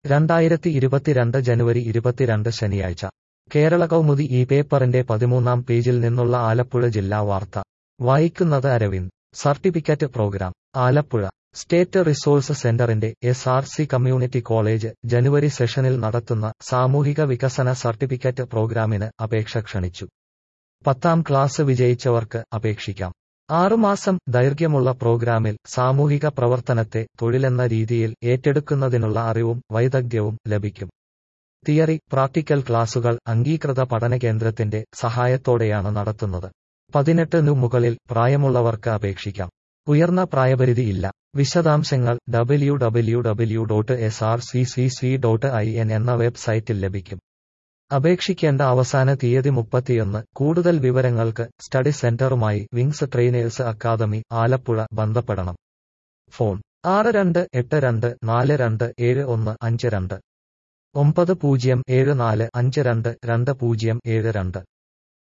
രണ്ടായിരത്തി ഇരുപത്തിരണ്ട് ജനുവരി ഇരുപത്തിരണ്ട് ശനിയാഴ്ച കേരള കൗമുദി ഈ പേപ്പറിന്റെ പതിമൂന്നാം പേജിൽ നിന്നുള്ള ആലപ്പുഴ ജില്ലാ വാർത്ത വായിക്കുന്നത് Aravind certificate programme Alappuzha state resource സെന്ററിന്റെ S R C community college ജനുവരി സെഷനിൽ നടത്തുന്ന സാമൂഹിക വികസന സർട്ടിഫിക്കറ്റ് പ്രോഗ്രാമിന് അപേക്ഷ ക്ഷണിച്ചു പത്താം ക്ലാസ് വിജയിച്ചവർക്ക് അപേക്ഷിക്കാം ആറുമാസം ദൈർഘ്യമുള്ള പ്രോഗ്രാമിൽ സാമൂഹിക പ്രവർത്തനത്തെ തൊഴിലെന്ന രീതിയിൽ ഏറ്റെടുക്കുന്നതിനുള്ള അറിവും വൈദഗ്ധ്യവും ലഭിക്കും തിയറി പ്രാക്ടിക്കൽ ക്ലാസുകൾ അംഗീകൃത പഠനകേന്ദ്രത്തിന്റെ സഹായത്തോടെയാണ് നടത്തുന്നത് പതിനെട്ടിനു മുകളിൽ പ്രായമുള്ളവർക്ക് അപേക്ഷിക്കാം ഉയർന്ന പ്രായപരിധി ഇല്ല വിശദാംശങ്ങൾ W W W dot S R C C C dot I N എന്ന വെബ്സൈറ്റിൽ ലഭിക്കും അപേക്ഷിക്കേണ്ട അവസാന തീയതി മുപ്പത്തിയൊന്ന് കൂടുതൽ വിവരങ്ങൾക്ക് സ്റ്റഡി സെന്ററുമായി വിങ്സ് ട്രെയിനേഴ്സ് അക്കാദമി ആലപ്പുഴ ബന്ധപ്പെടണം ഫോൺ ആറ് രണ്ട് എട്ട് രണ്ട് നാല് രണ്ട് ഏഴ് ഒന്ന് അഞ്ച് രണ്ട് ഒമ്പത് പൂജ്യം ഏഴ് നാല് അഞ്ച് രണ്ട് രണ്ട് പൂജ്യം ഏഴ് രണ്ട്